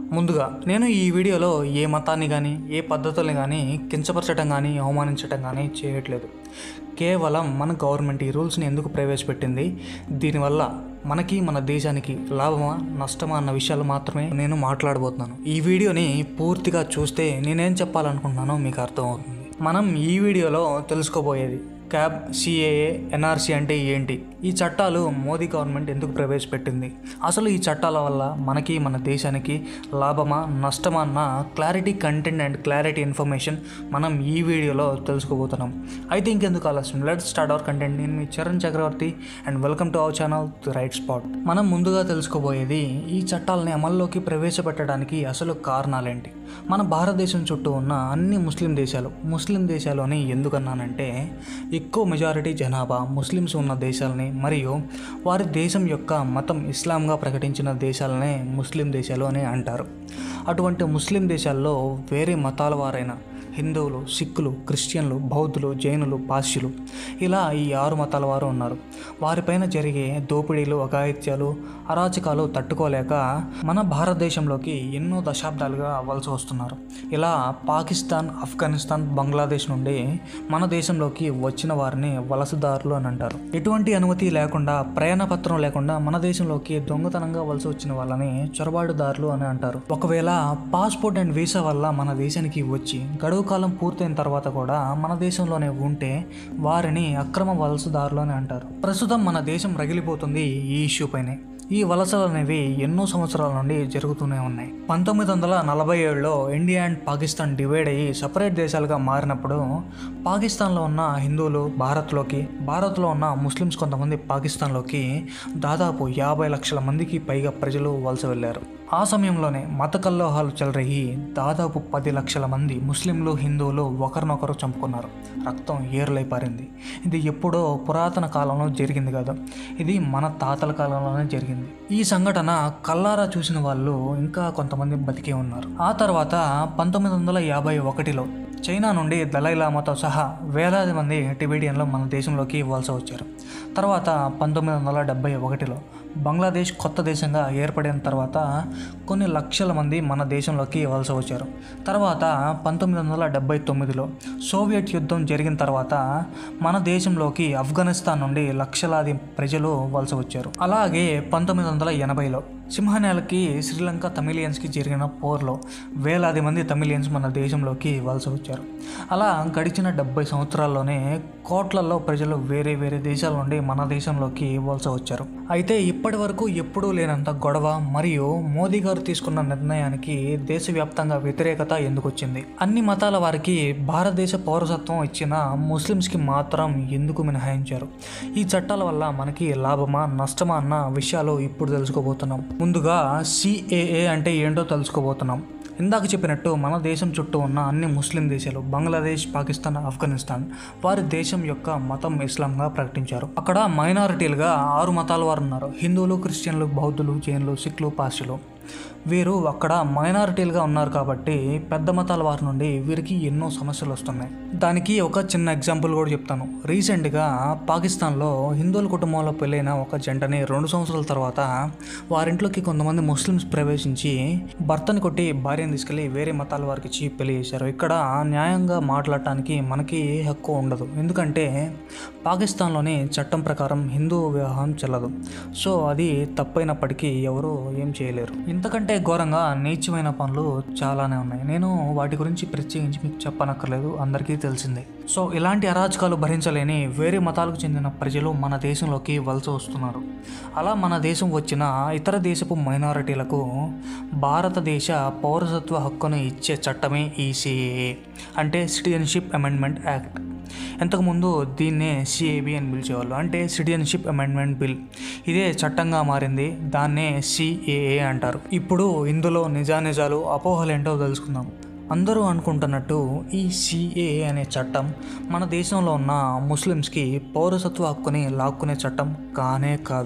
ముందుగా నేను ఈ వీడియోలో ఏ మతాన్ని కానీ ఏ పద్ధతుల్ని కానీ కించపరచడం కానీ అవమానించడం కానీ చేయట్లేదు కేవలం మన గవర్నమెంట్ ఈ రూల్స్ని ఎందుకు ప్రవేశపెట్టింది దీనివల్ల మనకి మన దేశానికి లాభమా నష్టమా అన్న విషయాలు మాత్రమే నేను మాట్లాడబోతున్నాను ఈ వీడియోని పూర్తిగా చూస్తే నేనేం చెప్పాలనుకుంటున్నానో మీకు అర్థమవుతుంది మనం ఈ వీడియోలో తెలుసుకోబోయేది క్యాబ్ సిఏఏ ఎన్ఆర్సీ అంటే ఏంటి ఈ చట్టాలు మోదీ గవర్నమెంట్ ఎందుకు ప్రవేశపెట్టింది అసలు ఈ చట్టాల వల్ల మనకి మన దేశానికి లాభమా నష్టమా అన్న clarity content and clarity information మనం ఈ వీడియోలో తెలుసుకోబోతున్నాం అయితే ఇంకెందుకు ఆలస్యం లెట్ స్టార్ట్ అవర్ కంటెంట్ నేను మీ Charan Chakravarthy and welcome to our channel the right spot మనం ముందుగా తెలుసుకోబోయేది ఈ చట్టాలని అమల్లోకి ప్రవేశపెట్టడానికి అసలు కారణాలేంటి మన భారతదేశం చుట్టూ ఉన్న అన్ని ముస్లిం దేశాలు ముస్లిం దేశాలు అని ఎందుకన్నానంటే ఎక్కువ మెజారిటీ జనాభా ముస్లిమ్స్ ఉన్న దేశాలని మరియు వారి దేశం యొక్క మతం ఇస్లాంగా ప్రకటించిన దేశాలనే ముస్లిం దేశాలు అని అంటారు అటువంటి ముస్లిం దేశాల్లో వేరే మతాల వారైన హిందువులు సిక్కులు క్రిస్టియన్లు బౌద్ధులు జైనులు పాశ్యులు ఇలా ఈ ఆరు మతాల వారు ఉన్నారు వారిపైన జరిగే దోపిడీలు అఘాయిత్యాలు అరాచకాలు తట్టుకోలేక మన భారతదేశంలోకి ఎన్నో దశాబ్దాలుగా అవ్వాల్సి వస్తున్నారు ఇలా పాకిస్తాన్ ఆఫ్ఘనిస్తాన్ బంగ్లాదేశ్ నుండి మన దేశంలోకి వచ్చిన వారిని వలసదారులు అని అంటారు ఎటువంటి అనుమతి లేకుండా ప్రయాణ పత్రం లేకుండా మన దేశంలోకి దొంగతనంగా వలస వచ్చిన వాళ్ళని చొరబాటుదారులు అని అంటారు ఒకవేళ పాస్పోర్ట్ అండ్ వీసా వల్ల మన దేశానికి వచ్చి గడువు కాలం పూర్తయిన తర్వాత కూడా మన దేశంలోనే ఉంటే వారిని అక్రమ వలసదారులు అని అంటారు ప్రస్తుతం మన దేశం రగిలిపోతుంది ఈ ఇష్యూ పైనే ఈ వలసలు అనేవి ఎన్నో సంవత్సరాల నుండి జరుగుతూనే ఉన్నాయి పంతొమ్మిది వందల నలభై ఏడులో ఇండియా అండ్ పాకిస్తాన్ డివైడ్ అయ్యి సపరేట్ దేశాలుగా మారినప్పుడు పాకిస్తాన్లో ఉన్న హిందువులు భారత్లోకి భారత్లో ఉన్న ముస్లిమ్స్ కొంతమంది పాకిస్తాన్లోకి దాదాపు యాభై లక్షల మందికి పైగా ప్రజలు వలస వెళ్ళారు ఆ సమయంలోనే మత కల్లోహాలు చెలరేగి దాదాపు పది లక్షల మంది ముస్లింలు హిందువులు ఒకరినొకరు చంపుకున్నారు రక్తం ఏరులై పారింది ఇది ఎప్పుడో పురాతన కాలంలో జరిగింది కాదు ఇది మన తాతల కాలంలోనే జరిగింది ఈ సంఘటన కల్లారా చూసిన వాళ్ళు ఇంకా కొంతమంది బతికే ఉన్నారు ఆ తర్వాత పంతొమ్మిది వందల యాభై ఒకటిలో చైనా నుండి దలైలామాతో సహా వేలాది మంది టిబెటియన్లు మన దేశంలోకి వలస వచ్చారు తర్వాత పంతొమ్మిది వందల డెబ్బై ఒకటిలో బంగ్లాదేశ్ కొత్త దేశంగా ఏర్పడిన తర్వాత కొన్ని లక్షల మంది మన దేశంలోకి వలస వచ్చారు తర్వాత పంతొమ్మిది వందల డెబ్బై తొమ్మిదిలో సోవియట్ యుద్ధం జరిగిన తర్వాత మన దేశంలోకి ఆఫ్ఘనిస్తాన్ నుండి లక్షలాది ప్రజలు వలస వచ్చారు అలాగే పంతొమ్మిది వందల ఎనభైలో సింహనేలకి శ్రీలంక తమిళియన్స్కి జరిగిన పోర్లో వేలాది మంది తమిళియన్స్ మన దేశంలోకి వలస వచ్చారు అలా గడిచిన డెబ్బై సంవత్సరాల్లోనే కోట్లలో ప్రజలు వేరే వేరే దేశాల నుండి మన దేశంలోకి వలస వచ్చారు అయితే ఇప్పటి వరకు ఎప్పుడూ లేనంత గొడవ మరియు మోదీ గారు తీసుకున్న నిర్ణయానికి దేశవ్యాప్తంగా వ్యతిరేకత ఎందుకు వచ్చింది అన్ని మతాల వారికి భారతదేశ పౌరసత్వం ఇచ్చిన ముస్లిమ్స్కి మాత్రం ఎందుకు మినహాయించారు ఈ చట్టాల వల్ల మనకి లాభమా నష్టమా అన్న విషయాలు ఇప్పుడు తెలుసుకోబోతున్నాం ముందుగా సిఏఏ అంటే ఏంటో తెలుసుకోబోతున్నాం ఇందాక చెప్పినట్టు మన దేశం చుట్టూ ఉన్న అన్ని ముస్లిం దేశాలు బంగ్లాదేశ్ పాకిస్తాన్ ఆఫ్ఘనిస్తాన్ వారి దేశం యొక్క మతం ఇస్లాంగా ప్రకటించారు అక్కడ మైనారిటీలుగా ఆరు మతాల వారు ఉన్నారు హిందువులు క్రిస్టియన్లు బౌద్ధులు జైన్లు సిఖ్లు పార్సులు వీరు అక్కడ మైనారిటీలుగా ఉన్నారు కాబట్టి పెద్ద మతాల వారి నుండి వీరికి ఎన్నో సమస్యలు వస్తున్నాయి దానికి ఒక చిన్న ఎగ్జాంపుల్ కూడా చెప్తాను రీసెంట్గా పాకిస్తాన్లో హిందువుల కుటుంబంలో పెళ్ళైన ఒక జంటని రెండు సంవత్సరాల తర్వాత వారింట్లోకి కొంతమంది ముస్లిమ్స్ ప్రవేశించి భర్తని కొట్టి భార్యను తీసుకెళ్లి వేరే మతాల వారికి ఇచ్చి పెళ్లి చేశారు ఇక్కడ న్యాయంగా మాట్లాడటానికి మనకి హక్కు ఉండదు ఎందుకంటే పాకిస్తాన్లోని చట్టం ప్రకారం హిందూ వివాహం చెల్లదు సో అది తప్పైనప్పటికీ ఎవరు ఏం చేయలేరు ఇంతకంటే ఘోరంగా నీచమైన పనులు చాలానే ఉన్నాయి నేను వాటి గురించి ప్రత్యేకించి మీకు చెప్పనక్కర్లేదు అందరికీ తెలిసిందే సో ఇలాంటి అరాచకాలు భరించలేని వేరే మతాలకు చెందిన ప్రజలు మన దేశంలోకి వలస వస్తున్నారు అలా మన దేశం వచ్చిన ఇతర దేశపు మైనారిటీలకు భారతదేశ పౌరసత్వ హక్కును ఇచ్చే చట్టమే ఈ సిఏఏ అంటే సిటిజన్షిప్ అమెండ్మెంట్ యాక్ట్ ఇంతకుముందు దీన్నే సిఏబి అని పిలిచేవాళ్ళు అంటే సిటిజన్షిప్ అమెండ్మెంట్ బిల్ ఇదే చట్టంగా మారింది దాన్నే సిఏఏ అంటారు ఇప్పుడు ఇందులో నిజానిజాలు అపోహలేంటో తెలుసుకుందాం అందరూ అనుకుంటున్నట్టు ఈ సిఏఏ అనే చట్టం మన దేశంలో ఉన్న ముస్లిమ్స్కి పౌరసత్వ హక్కుని లాక్కునే చట్టం కానే కాదు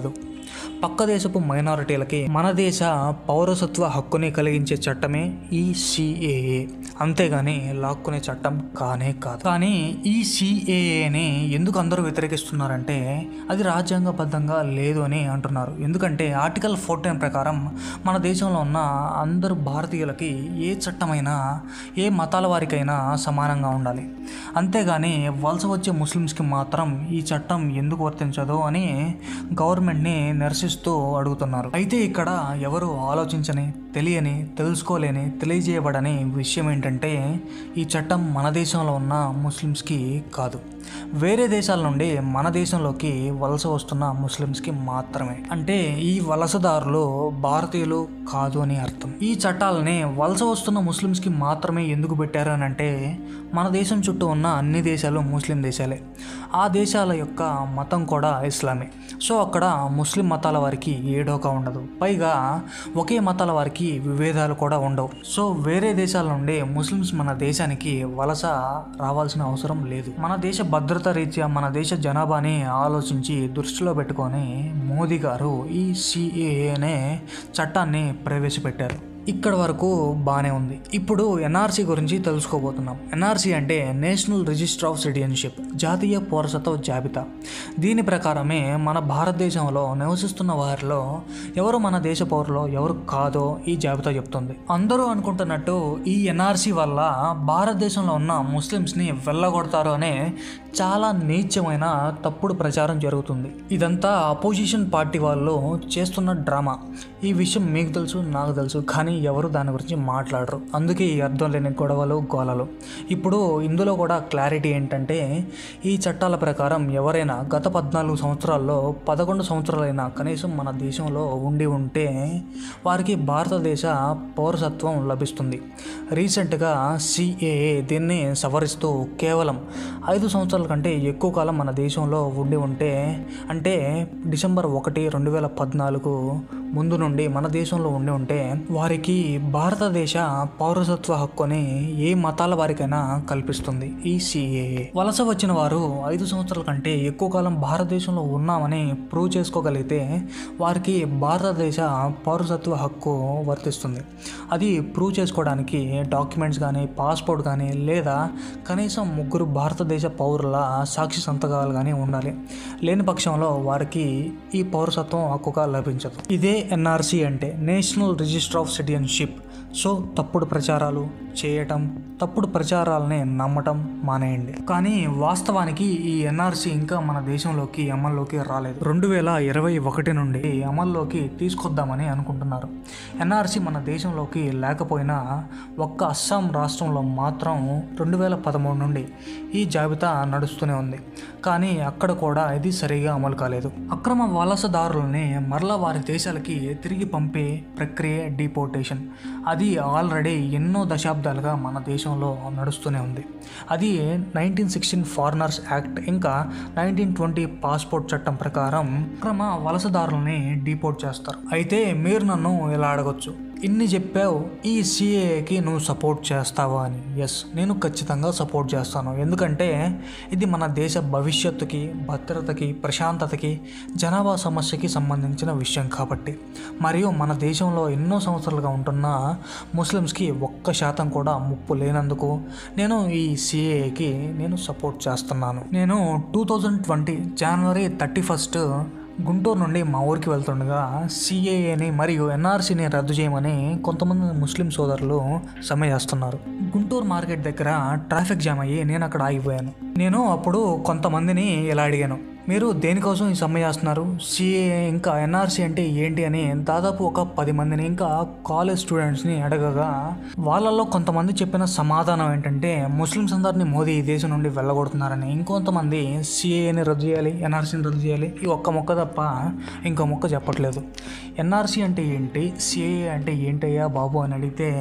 పక్క దేశపు మైనారిటీలకి మన దేశ పౌరసత్వ హక్కుని కలిగించే చట్టమే ఈ సిఏఏ అంతేగాని లాక్కునే చట్టం కానే కాదు కానీ ఈ సిఏఏని ఎందుకు అందరూ వ్యతిరేకిస్తున్నారంటే అది రాజ్యాంగబద్ధంగా లేదు అని అంటున్నారు ఎందుకంటే ఆర్టికల్ ఫోర్టీన్ ప్రకారం మన దేశంలో ఉన్న అందరు భారతీయులకి ఏ చట్టమైనా ఏ మతాల వారికైనా సమానంగా ఉండాలి అంతేగాని వలస వచ్చే ముస్లిమ్స్కి మాత్రం ఈ చట్టం ఎందుకు వర్తించదు అని గవర్నమెంట్ని నిరసిస్తూ అడుగుతున్నారు అయితే ఇక్కడ ఎవరు ఆలోచించని తెలియని తెలుసుకోలేని తెలియజేయబడని విషయం ఏంటంటే ఈ చట్టం మన దేశంలో ఉన్న ముస్లిమ్స్కి కాదు వేరే దేశాల నుండి మన దేశంలోకి వలస వస్తున్న ముస్లిమ్స్కి మాత్రమే అంటే ఈ వలసదారులు భారతీయులు కాదు అని అర్థం ఈ చట్టాలని వలస వస్తున్న ముస్లిమ్స్కి మాత్రమే ఎందుకు పెట్టారు అని అంటే మన దేశం చుట్టూ ఉన్న అన్ని దేశాలు ముస్లిం దేశాలే ఆ దేశాల యొక్క మతం కూడా ఇస్లామే సో అక్కడ ముస్లిం మతాల వారికి ఏడోక ఉండదు పైగా ఒకే మతాల వారికి విభేదాలు కూడా ఉండవు సో వేరే దేశాల నుండి ముస్లిమ్స్ మన దేశానికి వలస రావాల్సిన అవసరం లేదు మన దేశ భద్రత రీత్యా మన దేశ జనాభాని ఆలోచించి దృష్టిలో పెట్టుకొని మోదీ గారు ఈ సిఏఏ అనే చట్టాన్ని ప్రవేశపెట్టారు ఇక్కడ వరకు బాగానే ఉంది ఇప్పుడు ఎన్ఆర్సీ గురించి తెలుసుకోబోతున్నాం ఎన్ఆర్సీ అంటే నేషనల్ రిజిస్టర్ ఆఫ్ సిటిజన్షిప్ జాతీయ పౌరసత్వ జాబితా దీని ప్రకారమే మన భారతదేశంలో నివసిస్తున్న వారిలో ఎవరు మన దేశ పౌరులో ఎవరు కాదో ఈ జాబితా చెప్తుంది అందరూ అనుకుంటున్నట్టు ఈ ఎన్ఆర్సీ వల్ల భారతదేశంలో ఉన్న ముస్లిమ్స్ని వెళ్ళగొడతారు అనే చాలా నీచమైన తప్పుడు ప్రచారం జరుగుతుంది ఇదంతా అపోజిషన్ పార్టీ వాళ్ళు చేస్తున్న డ్రామా ఈ విషయం మీకు తెలుసు నాకు తెలుసు కానీ ఎవరు దాని గురించి మాట్లాడరు అందుకే ఈ అర్థం లేని గొడవలు గోలలు ఇప్పుడు ఇందులో కూడా క్లారిటీ ఏంటంటే ఈ చట్టాల ప్రకారం ఎవరైనా గత పద్నాలుగు సంవత్సరాల్లో పదకొండు సంవత్సరాలైనా కనీసం మన దేశంలో ఉండి ఉంటే వారికి భారతదేశ పౌరసత్వం లభిస్తుంది రీసెంట్గా సిఏఏ దీన్ని సవరిస్తూ కేవలం ఐదు సంవత్సరాల కంటే ఎక్కువ కాలం మన దేశంలో ఉండి ఉంటే అంటే డిసెంబర్ ఒకటి రెండు వేల పద్నాలుగు ముందు నుండి మన దేశంలో ఉండి ఉంటే వారికి భారతదేశ పౌరసత్వ హక్కుని ఏ మతాల వారికైనా కల్పిస్తుంది ఈ సిఏఏ వలస వచ్చిన వారు ఐదు సంవత్సరాల కంటే ఎక్కువ కాలం భారతదేశంలో ఉన్నామని ప్రూవ్ చేసుకోగలిగితే వారికి భారతదేశ పౌరసత్వ హక్కు వర్తిస్తుంది అది ప్రూవ్ చేసుకోవడానికి డాక్యుమెంట్స్ కానీ పాస్పోర్ట్ కానీ లేదా కనీసం ముగ్గురు భారతదేశ పౌరుల సాక్షి సంతకాలు కానీ ఉండాలి లేని పక్షంలో వారికి ఈ పౌరసత్వం హక్కుగా లభించదు ఇదే ఎన్ఆర్సీ అంటే national register of citizenship so తప్పుడు ప్రచారాలు చేయటం తప్పుడు ప్రచారాలని నమ్మటం మానేయండి కానీ వాస్తవానికి ఈ ఎన్ఆర్సీ ఇంకా మన దేశంలోకి అమల్లోకి రాలేదు రెండు వేల ఇరవై ఒకటి నుండి అమల్లోకి తీసుకొద్దామని అనుకుంటున్నారు ఎన్ఆర్సీ మన దేశంలోకి లేకపోయినా ఒక్క అస్సాం రాష్ట్రంలో మాత్రం రెండు వేల పదమూడు నుండి ఈ జాబితా నడుస్తూనే ఉంది కానీ అక్కడ కూడా ఇది సరిగా అమలు కాలేదు అక్రమ వలసదారులని మరలా వారి దేశాలకి తిరిగి పంపే ప్రక్రియ డిపోర్టేషన్ అది ఆల్రెడీ ఎన్నో దశాబ్దాలుగా మన దేశంలో నడుస్తూనే ఉంది అది నైన్టీన్ సిక్స్టీన్ ఫారినర్స్ యాక్ట్ ఇంకా నైన్టీన్ ట్వంటీ పాస్పోర్ట్ చట్టం ప్రకారం అక్రమ వలసదారులని డిపోర్ట్ చేస్తారు అయితే మీరు నన్ను ఇలా అడగొచ్చు ఇన్ని చెప్పావు ఈ సిఏకి నువ్వు సపోర్ట్ చేస్తావా అని ఎస్ నేను ఖచ్చితంగా సపోర్ట్ చేస్తాను ఎందుకంటే ఇది మన దేశ భవిష్యత్తుకి భద్రతకి ప్రశాంతతకి జనాభా సమస్యకి సంబంధించిన విషయం కాబట్టి మరియు మన దేశంలో ఎన్నో సంవత్సరాలుగా ఉంటున్న ముస్లిమ్స్కి ఒక్క శాతం కూడా ముప్పు లేనందుకు నేను ఈ సిఏకి నేను సపోర్ట్ చేస్తున్నాను నేను two thousand twenty January thirty first Guntur నుండి మా ఊరికి వెళ్తుండగా సిఏఏని మరియు ఎన్ఆర్సీని రద్దు చేయమని కొంతమంది ముస్లిం సోదరులు సమ్మె చేస్తున్నారు గుంటూరు మార్కెట్ దగ్గర ట్రాఫిక్ జామ్ అయ్యి నేను అక్కడ ఆగిపోయాను నేను అప్పుడు కొంతమందిని ఇలా అడిగాను మీరు దేనికోసం ఈ సమ్మె చేస్తున్నారు సిఏ ఇంకా ఎన్ఆర్సీ అంటే ఏంటి అని దాదాపు ఒక పది మందిని ఇంకా కాలేజ్ స్టూడెంట్స్ని అడగగా వాళ్ళల్లో కొంతమంది చెప్పిన సమాధానం ఏంటంటే ముస్లిమ్స్ అందరినీ మోదీ ఈ దేశం నుండి వెళ్ళగొడుతున్నారని ఇంకొంతమంది సిఏని రద్దు చేయాలి ఎన్ఆర్సీని రద్దు చేయాలి ఈ ఒక్క మొక్క తప్ప ఇంకో మొక్క చెప్పట్లేదు ఎన్ఆర్సీ అంటే ఏంటి సిఏ అంటే ఏంటయ్యా బాబు అని అడిగితే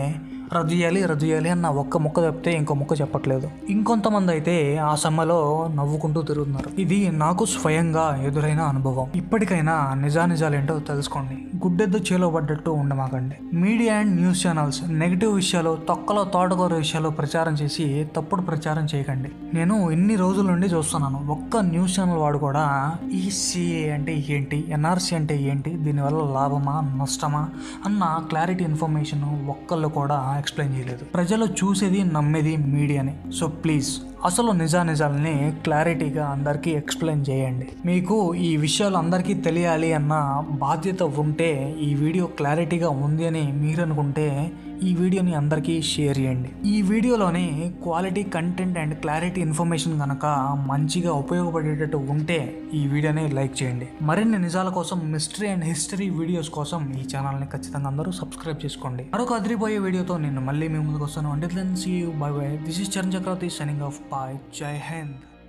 రద్దు చేయాలి రద్దు చేయాలి అన్న ఒక్క ముక్క చెప్తే ఇంకో ముక్క చెప్పట్లేదు ఇంకొంతమంది అయితే ఆ సమ్మెలో నవ్వుకుంటూ తిరుగుతున్నారు ఇది నాకు స్వయంగా ఎదురైన అనుభవం ఇప్పటికైనా నిజానిజాలేంటో తెలుసుకోండి గుడ్డెద్దు చేలో పడ్డట్టు ఉండమాకండి media and news channels negative విషయాలు తొక్కలో తోటకూర విషయాలు ప్రచారం చేసి తప్పుడు ప్రచారం చేయకండి నేను ఇన్ని రోజుల నుండి చూస్తున్నాను ఒక్క న్యూస్ ఛానల్ వాడు కూడా ఈ సిఏ అంటే ఏంటి ఎన్ఆర్సీ అంటే ఏంటి దీనివల్ల లాభమా నష్టమా అన్న క్లారిటీ ఇన్ఫర్మేషన్ ఒక్కళ్ళు కూడా ఎక్స్ప్లెయిన్ చేయలేదు ప్రజలు చూసేది నమ్మేది మీడియాని సో ప్లీజ్ అసలు నిజానిజాలని క్లారిటీగా అందరికీ ఎక్స్ప్లెయిన్ చేయండి మీకు ఈ విషయాలు అందరికీ తెలియాలి అన్న బాధ్యత ఉంటే ఈ వీడియో క్లారిటీగా ఉంది అని మీరు అనుకుంటే ఈ వీడియోని అందరికీ షేర్ చేయండి ఈ వీడియోలోని quality content and clarity information కనుక మంచిగా ఉపయోగపడేటట్టు ఉంటే ఈ వీడియోని లైక్ చేయండి మరిన్ని నిజాల కోసం మిస్టరీ అండ్ హిస్టరీ వీడియోస్ కోసం ఈ ఛానల్ని ఖచ్చితంగా అందరూ సబ్స్క్రైబ్ చేసుకోండి మరొక అదిరిపోయే వీడియోతో నేను మళ్ళీ మీ ముందుకు వస్తాను అంటే then see bye bye this is Charan Chakravarthy signing off bye Jai Hind